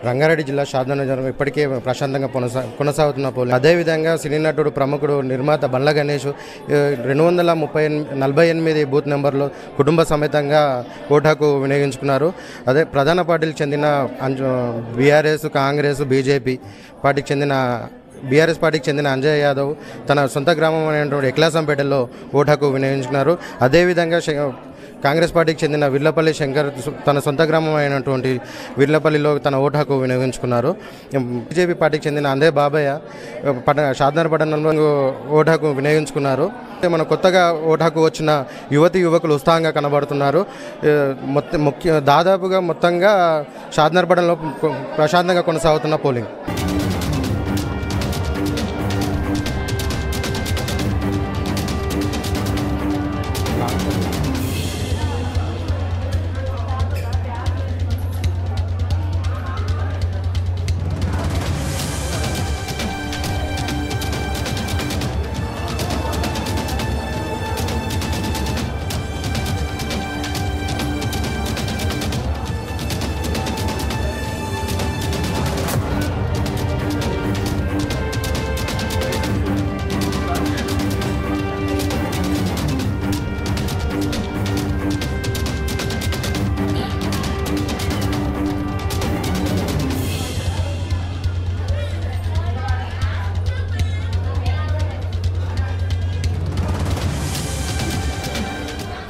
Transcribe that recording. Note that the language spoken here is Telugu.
రంగారెడ్డి జిల్లా షాద్నగర్ ఇప్పటికే ప్రశాంతంగా కొనసా కొనసాగుతున్న పోలింగ్ అదేవిధంగా సినీ నటుడు ప్రముఖుడు నిర్మాత బండ్ల గణేష్ ఏ, రెండు వందల ముప్పై ఎనిమిది నలభై ఎనిమిది బూత్ నెంబర్లో కుటుంబ సమేతంగా ఓటాకు వినియోగించుకున్నారు అదే ప్రధాన పార్టీలకు చెందిన బీఆర్ఎస్ కాంగ్రెస్ బీజేపీ పార్టీకి చెందిన బీఆర్ఎస్ పార్టీకి చెందిన అంజయ్ యాదవ్ తన సొంత గ్రామం అయినటువంటి ఎక్లాసంపేటలో ఓటాకు వినియోగించుకున్నారు అదేవిధంగా శ- కాంగ్రెస్ పార్టీకి చెందిన విర్లపల్లి శంకర్ సు- తన సొంత గ్రామం అయినటువంటి విర్లపల్లిలో తన ఓటు హక్కు వినియోగించుకున్నారు బీజేపీ పార్టీకి చెందిన అందే బాబయ్య పట షాద్నగర్ పట్టణంలో ఓటు హక్కు వినియోగించుకున్నారు అయితే మన కొత్తగా ఓటు హక్కు వచ్చిన యువతి యువకులు ఉత్సాహంగా కనబడుతున్నారు ఏ, మొత్తం ముఖ్య దాదాపుగా మొత్తంగా షాద్నగర్ పట్టణంలో ప్రశాంతంగా కొనసాగుతున్న పోలింగ్